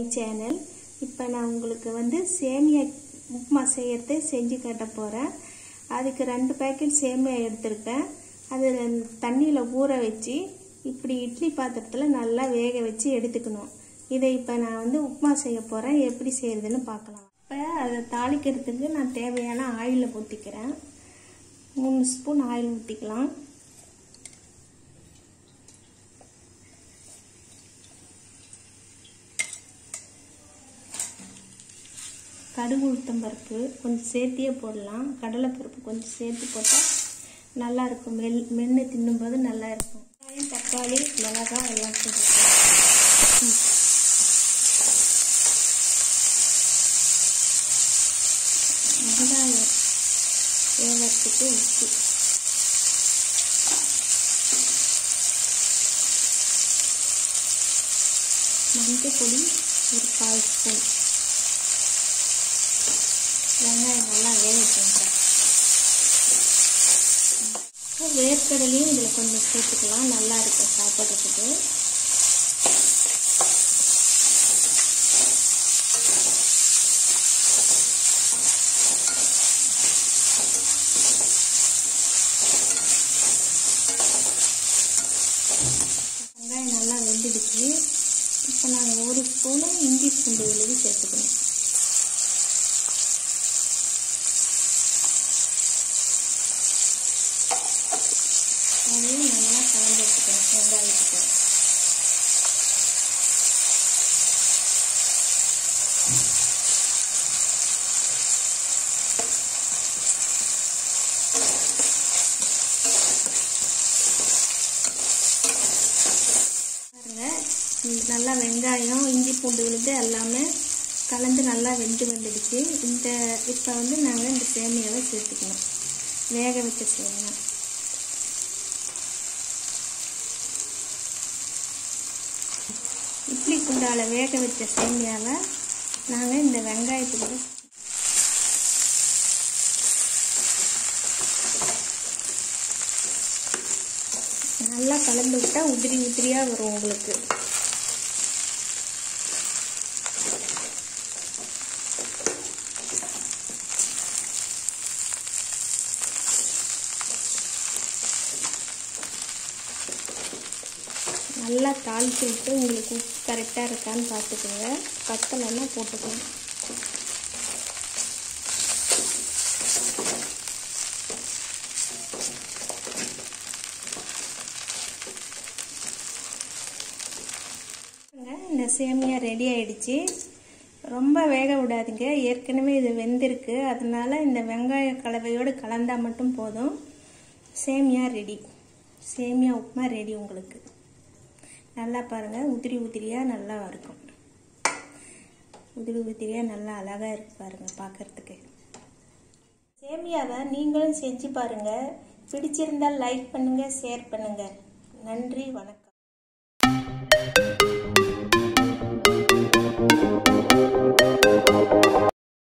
channel இப்போ நான் உங்களுக்கு வந்து சேமியா உப்புமா செய்யறது செஞ்சு காட்ட போகிறேன் அதுக்கு ரெண்டு பேக்கெட் சேமியா எடுத்திருக்கேன் அது தண்ணியில் ஊற வச்சு இப்படி இட்லி பாத்திரத்தில் நல்லா வேக வச்சு எடுத்துக்கணும் இதை இப்போ நான் வந்து உப்புமா செய்ய போகிறேன் எப்படி செய்யறதுன்னு பார்க்கலாம் இப்போ அதை தாளிக்கிறதுக்கு நான் தேவையான ஆயிலை ஊற்றிக்கிறேன் மூணு ஸ்பூன் ஆயில் ஊற்றிக்கலாம் கடுகு உளுத்தம் பருப்பு கொஞ்சம் சேர்த்தியே போடலாம் கடலை பருப்பு கொஞ்சம் சேர்த்து போட்டால் நல்லா இருக்கும் மெல் மென்று தின்னும்போது நல்லா இருக்கும் வெங்காயம் தக்காளி மிளகாய் எல்லாம் போட்டுக்கலாம் வெங்காயம் வேகிறதுக்கு உப்பு மஞ்சள் பொடி ஒரு கால் ஸ்பூன் வெங்காயம் நல்லா வேகட்டும் வேர்க்கடலையும் இதில் கொஞ்சம் சேர்த்துக்கலாம் நல்லா இருக்கும் சாப்பிட்றதுக்கு வெங்காயம் நல்லா வெந்துடுச்சு இப்போ நாங்கள் ஒரு ஸ்பூனு இஞ்சி பூண்டு விழுதி சேர்த்துக்கணும் அதையும் நல்லா கலந்து வச்சுக்கணும் வெங்காயத்துக்கு பாருங்க நல்லா வெங்காயம் இஞ்சி பூண்டு விழுது எல்லாமே கலந்து நல்லா வெந்து வந்துடுச்சு இந்த இப்போ வந்து நாங்கள் இந்த சேமியாவை சேர்த்துக்கணும் வேக வச்ச சேமியா இட்லி குண்டால வேக வச்ச சேமியாவை நாங்கள் இந்த வெங்காயத்துக்கூட நல்லா கலந்து விட்டால் உதிரி உதிரியாக வரும் உங்களுக்கு நல்லா தாளித்து விட்டு உங்களுக்கு உப்பு கரெக்டாக இருக்கான்னு பார்த்துக்கோங்க பத்தலைன்னா போட்டுக்கணும் இந்த சேமியா ரெடி ஆயிடுச்சு ரொம்ப வேக விடாதீங்க ஏற்கனவே இது வெந்திருக்கு அதனால இந்த வெங்காய கலவையோடு கலந்தால் மட்டும் போதும் சேமியா ரெடி சேமியா உப்புமா ரெடி உங்களுக்கு நல்லா பாருங்கள் உதிரி உதிரியாக நல்லா இருக்கும் உதிரி உதிரியாக நல்லா அழகாக இருக்கு பாருங்கள் பார்க்குறதுக்கு சேமியாவை நீங்களும் செஞ்சு பாருங்கள் பிடிச்சிருந்தால் லைக் பண்ணுங்கள் ஷேர் பண்ணுங்கள் நன்றி வணக்கம்